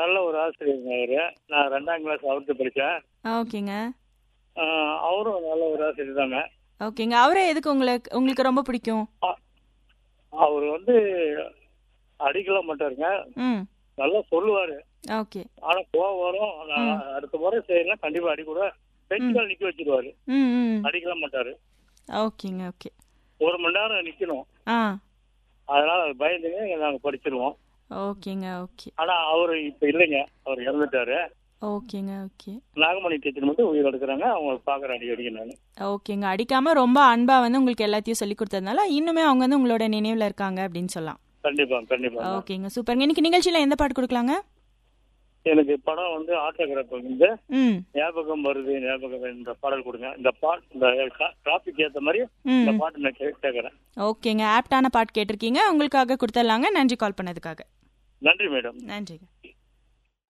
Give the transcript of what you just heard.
நல்ல ஒரு ஆசிரியருங்க அவரு நான் ரெண்டாம் கிளாஸ் அவர்கிட்ட படித்தேன் ஓகேங்க அவரும் நல்ல ஒரு ஆசிரியர் தாங்க ஓகேங்க அவரே எதுக்கு உங்களுக்கு உங்களுக்கு ரொம்ப பிடிக்கும் அவர் வந்து அடிக்கலாம் மாட்டாருங்க ம் நல்லா சொல்லுவாரு ஓகே ஆனா கோவம் வரும் நான் அடுத்த முறை செய்யலாம் கண்டிப்பா அடி கூட பெஞ்சுகள் நிக்க வச்சிருவாரு ம் ம் அடிக்கலாம் மாட்டாரு ஓகேங்க ஓகே ஒரு மணி நேரம் நிக்கணும் ஆ அதனால அது பயந்துங்க நாங்க படிச்சிருவோம் ஓகேங்க ஓகே ஆனா அவரு இப்ப இல்லைங்க அவர் இறந்துட்டாரு ஓகேங்க ஓகே நாகமணி டீச்சர் மட்டும் உயிர் எடுக்கிறாங்க அவங்க பாக்குற அடி அடிக்க நான் ஓகேங்க அடிக்காம ரொம்ப அன்பா வந்து உங்களுக்கு எல்லாத்தையும் சொல்லி கொடுத்ததுனால இன்னுமே அவங்க வந்து உங்களோட நினைவுல இருக்காங்க அப்படின்னு சொல்லலாம் கண்டிப்பா கண்டிப்பா ஓகேங்க சூப்பருங்க இன்னைக்கு நிகழ்ச்சியில எந்த பாட்டு கொடுக்கலாங்க எனக்கு படம் வந்து ஆட்டோகிராஃப் வந்து ம் ஞாபகம் வருது ஞாபகம் இந்த பாடல் கொடுங்க இந்த பாட் இந்த டிராபிக் ஏத்த மாதிரி ம் இந்த பாட்டு நான் கே- கேட்கறேன் ஓகேங்க ஆப்டான பாட்டு கேட்டிருக்கீங்க உங்களுக்காக கொடுத்துடலாங்க நன்றி கால் பண்ணதுக்காக நன்றி மேடம் நன்றிங்க